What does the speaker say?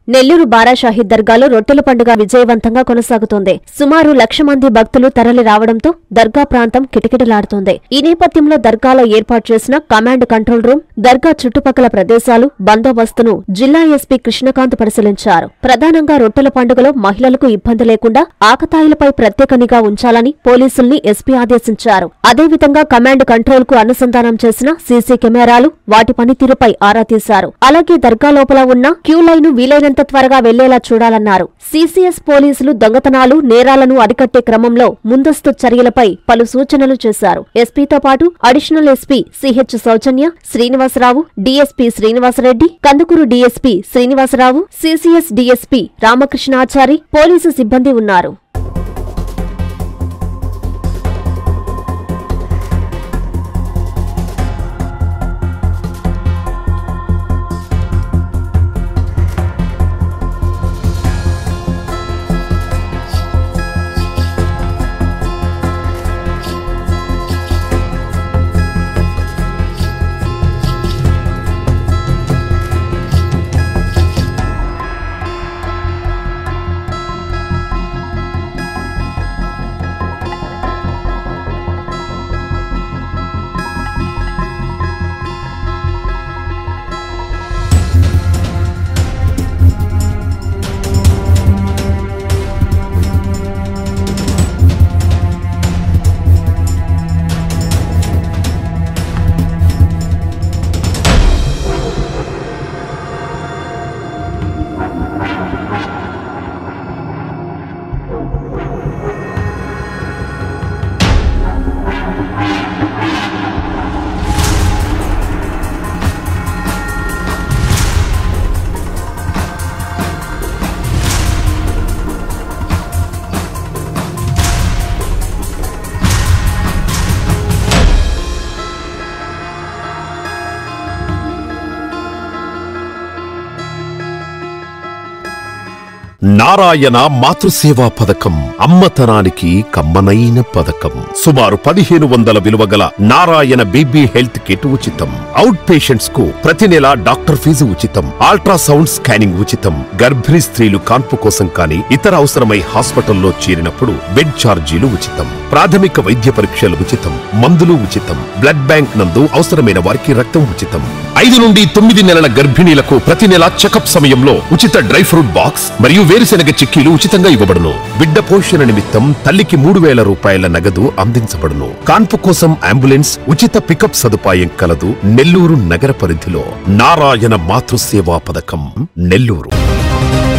నెల్లూరు బారాషాహి దర్గాలో రొట్టెల పండుగ విజయవంతంగా కొనసాగుతోంది సుమారు లక్ష మంది భక్తులు తరలి రావడంతో దర్గా ప్రాంతం కిటకిటలాడుతోంది ఈ నేపథ్యంలో దర్గాలో ఏర్పాటు చేసిన కమాండ్ కంట్రోల్ రూమ్ దర్గా చుట్టుపక్కల ప్రదేశాలు బందోబస్తును జిల్లా ఎస్పీ కృష్ణకాంత్ పరిశీలించారు ప్రధానంగా రొట్టెల పండుగలో మహిళలకు ఇబ్బంది లేకుండా ఆకతాయిలపై ప్రత్యేక నిఘా ఉంచాలని పోలీసుల్ని ఎస్పీ ఆదేశించారు అదేవిధంగా కమాండ్ కంట్రోల్ కు అనుసంధానం చేసిన సీసీ కెమెరాలు వాటి పనితీరుపై ఆరా తీశారు అలాగే దర్గా లోపల ఉన్న క్యూ లైన్ వీలైనంత త్వరగా వెళ్లేలా చూడాలన్నారు సీసీఎస్ పోలీసులు దొంగతనాలు నేరాలను అరికట్టే క్రమంలో ముందస్తు చర్యలపై పలు సూచనలు చేశారు ఎస్పీతో పాటు additional SP CH Soujanya Srinivasarao DSP Srinivasareddy Kandukuru DSP Srinivasarao CCS DSP Ramakrishnachari police సిబ్బంది ఉన్నారు నారాయణ మాతృసేవా పథకం అమ్మతనానికి కమ్మనైన పథకం సుమారు పదిహేను వందల విలువ గల నారాయణ బీబీ హెల్త్ కిట్ ఉచితం అవుట్ పేషెంట్స్ కు ప్రతి నెల డాక్టర్ ఫీజు ఉచితం అల్ట్రాసౌండ్ స్కానింగ్ ఉచితం గర్భిణీ స్త్రీలు కాన్పు కోసం కానీ ఇతర అవసరమై హాస్పిటల్లో చేరినప్పుడు బెడ్ ఛార్జీలు ఉచితం ప్రాథమిక వైద్య పరీక్షలు ఉచితం మందులు ఉచితం బ్లడ్ బ్యాంక్ నందు అవసరమైన వారికి రక్తం ఉచితం ఐదు నుండి తొమ్మిది నెలల గర్భిణీలకు ప్రతి నెల చెకప్ సమయంలో ఉచిత డ్రై ఫ్రూట్ బాక్స్ మరియు వేరుశెనగ చిక్కీలు ఉచితంగా ఇవ్వబడును బిడ్డ పోషణ నిమిత్తం తల్లికి మూడు వేల రూపాయల నగదు అందించబడును కాన్పు కోసం అంబులెన్స్ ఉచిత పికప్ సదుపాయం కలదు నెల్లూరు నగర పరిధిలో నారాయణ మాతృసేవా పథకం నెల్లూరు